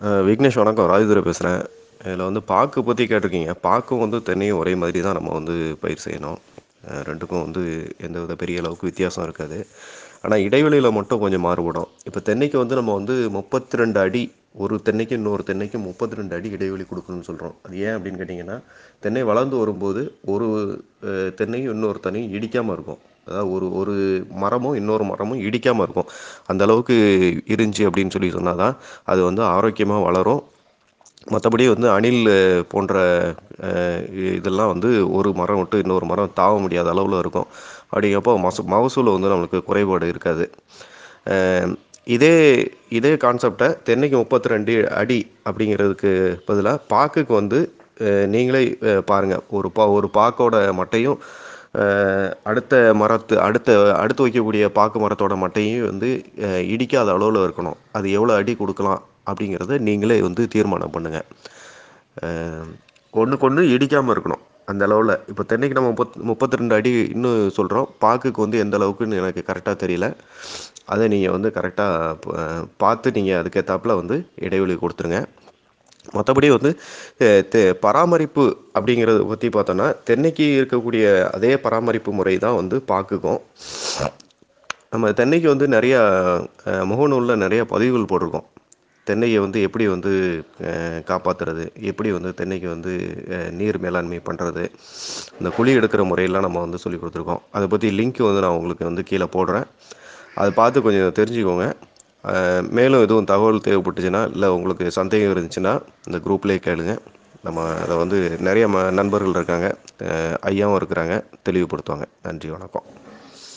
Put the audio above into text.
விக்னேஷ் வணக்கம் ராஜதுரை பேசுகிறேன் இதில் வந்து பாக்கு பற்றி கேட்டிருக்கீங்க பாக்கும் வந்து தென்னையும் ஒரே மாதிரி தான் நம்ம வந்து பயிர் செய்யணும் அஹ் ரெண்டுக்கும் வந்து எந்த வித பெரிய அளவுக்கு வித்தியாசம் இருக்காது ஆனால் இடைவெளியில் மட்டும் கொஞ்சம் மாறுபடும் இப்போ தென்னைக்கு வந்து நம்ம வந்து முப்பத்தி ரெண்டு அடி ஒரு தென்னைக்கு இன்னொரு தென்னைக்கு முப்பத்தி ரெண்டு அடி இடைவெளி கொடுக்கணும்னு சொல்கிறோம் அது ஏன் அப்படின்னு கேட்டிங்கன்னா தென்னை வளர்ந்து வரும்போது ஒரு அஹ், தென்னையும் இன்னொரு தென்னையும் இடிக்காமல் இருக்கும் அதாவது ஒரு ஒரு மரமும் இன்னொரு மரமும் இடிக்காமல் இருக்கும் அந்த அளவுக்கு இருந்துச்சு அப்படின்னு சொல்லி சொன்னால் தான் அது வந்து ஆரோக்கியமாக வளரும் மற்றபடி வந்து அணில் அஹ், போன்ற அஹ், இ- இதெல்லாம் வந்து ஒரு மரம் விட்டு இன்னொரு மரம் தாவ முடியாத அளவில் இருக்கும் அப்படிங்கிறப்போ மசு மகசூல் வந்து நம்மளுக்கு குறைபாடு இருக்காது அஹ், இதே இதே கான்செப்டை தென்னைக்கு முப்பத்தி ரெண்டு அடி அப்படிங்கிறதுக்கு பதிலாக பாக்குக்கு வந்து அஹ், நீங்களே அஹ், பாருங்க ஒரு பா ஒரு பாக்கோட மட்டையும் அஹ், அடுத்த மரத்து அடுத்த அடுத்து வைக்கக்கூடிய பாக்கு மரத்தோட மட்டையும் வந்து அஹ், இடிக்காத அளவில் இருக்கணும் அது எவ்வளோ அடி கொடுக்கலாம் அப்படிங்கிறத நீங்களே வந்து தீர்மானம் பண்ணுங்கள் ஒன்றுக்கு ஒன்று இடிக்காமல் இருக்கணும் அந்த அளவில் இப்போ தென்னைக்கு நம்ம முப்பத் முப்பத்தி ரெண்டு அடி இன்னும் சொல்கிறோம் பாக்குக்கு வந்து எந்த அளவுக்குன்னு எனக்கு கரெக்டாக தெரியல அதை நீங்கள் வந்து கரெக்டாக பார்த்து நீங்கள் அதுக்கேற்றாப்புல வந்து இடைவெளி கொடுத்துருங்க மற்றபடி வந்து அஹ், தெ- பராமரிப்பு அப்படிங்கிறத பற்றி பார்த்தோன்னா தென்னைக்கு இருக்கக்கூடிய அதே பராமரிப்பு முறை தான் வந்து பாக்குக்கும் நம்ம தென்னைக்கு வந்து நிறையா அஹ், முகநூலில் நிறைய பதிவுகள் போட்டிருக்கோம் தென்னையை வந்து எப்படி வந்து அஹ், காப்பாத்துறது எப்படி வந்து தென்னைக்கு வந்து அஹ், நீர் மேலாண்மை பண்ணுறது இந்த குழி எடுக்கிற முறையெல்லாம் நம்ம வந்து சொல்லி கொடுத்துருக்கோம் அதை பற்றி லிங்க் வந்து நான் உங்களுக்கு வந்து கீழே போடுறேன் அதை பார்த்து கொஞ்சம் தெரிஞ்சுக்கோங்க அஹ், மேலும் எதுவும் தகவல் தேவைப்பட்டுச்சுன்னா இல்லை உங்களுக்கு சந்தேகம் இருந்துச்சுன்னா இந்த குரூப்லேயே கேளுங்க நம்ம அதை வந்து நிறைய ம நண்பர்கள் இருக்காங்க அஹ், ஐயாவும் இருக்கிறாங்க தெளிவுபடுத்துவாங்க நன்றி வணக்கம்